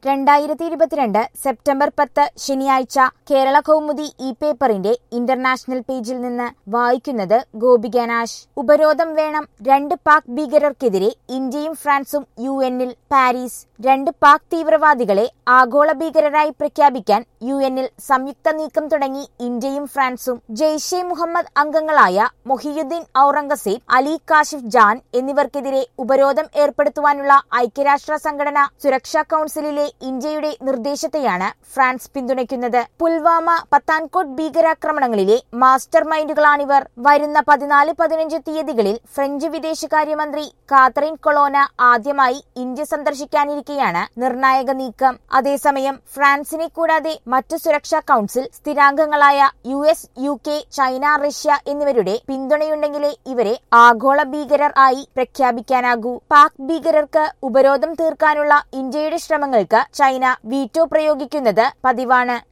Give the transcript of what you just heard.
രണ്ടായിരത്തി ഇരുപത്തിരണ്ട് സെപ്റ്റംബർ പത്ത് ശനിയാഴ്ച കേരള കൗമുദി ഇ പേപ്പറിന്റെ ഇന്റർനാഷണൽ പേജിൽ നിന്ന് വായിക്കുന്നത് ഗോപികനാശ് ഉപരോധം വേണം രണ്ട് പാക് ഭീകരർക്കെതിരെ ഇന്ത്യയും ഫ്രാൻസും യു എന്നിൽ പാരീസ് രണ്ട് പാക് തീവ്രവാദികളെ ആഗോള ഭീകരരായി പ്രഖ്യാപിക്കാൻ യു എന്നിൽ സംയുക്ത നീക്കം തുടങ്ങി ഇന്ത്യയും ഫ്രാൻസും ജെയ്ഷെ മുഹമ്മദ് അംഗങ്ങളായ മൊഹിയുദ്ദീൻ ഔറംഗസേബ് അലി കാഷിഫ് ജാൻ എന്നിവർക്കെതിരെ ഉപരോധം ഏർപ്പെടുത്തുവാനുള്ള ഐക്യരാഷ്ട്ര സംഘടന സുരക്ഷാ കൌൺസിലിലെ ഇന്ത്യയുടെ നിർദ്ദേശത്തെയാണ് ഫ്രാൻസ് പിന്തുണയ്ക്കുന്നത് പുൽവാമ പത്താൻകോട്ട് ഭീകരാക്രമണങ്ങളിലെ മാസ്റ്റർ മൈൻഡുകളാണിവർ വരുന്ന പതിനാല് പതിനഞ്ച് തീയതികളിൽ ഫ്രഞ്ച് വിദേശകാര്യമന്ത്രി കാതറിൻ കൊളോന ആദ്യമായി ഇന്ത്യ സന്ദർശിക്കാനിരിക്കെയാണ് നിർണായക നീക്കം അതേസമയം ഫ്രാൻസിനെ കൂടാതെ മറ്റു സുരക്ഷാ കൌൺസിൽ സ്ഥിരാംഗങ്ങളായ U S U K China Russia എന്നിവരുടെ പിന്തുണയുണ്ടെങ്കിലേ ഇവരെ ആഗോള ഭീകരർ ആയി പ്രഖ്യാപിക്കാനാകൂ പാക് ഭീകരർക്ക് ഉപരോധം തീർക്കാനുള്ള ഇന്ത്യയുടെ ശ്രമങ്ങൾക്ക് ചൈന വീറ്റോ പ്രയോഗിക്കുന്നത് പതിവാണ്